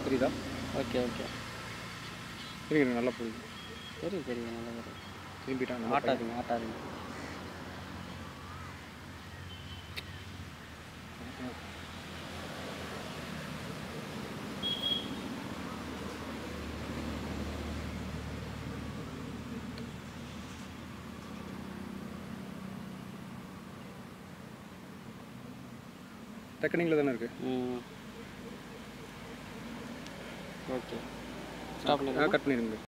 புரியுதா okay okay இருங்க இருங்க, நல்லா புரியுது தெரியும் தெரியும் நல்லா தெரியும் திரும்பிட்டான் நல்லா ஆட்டாதீங்க ஆட்டாதீங்க டெக்கனிக்கில் தானே இருக்குது ம் ஓகே ஸ்டாப் பண்ணிடுங்க கட் பண்ணிடுங்க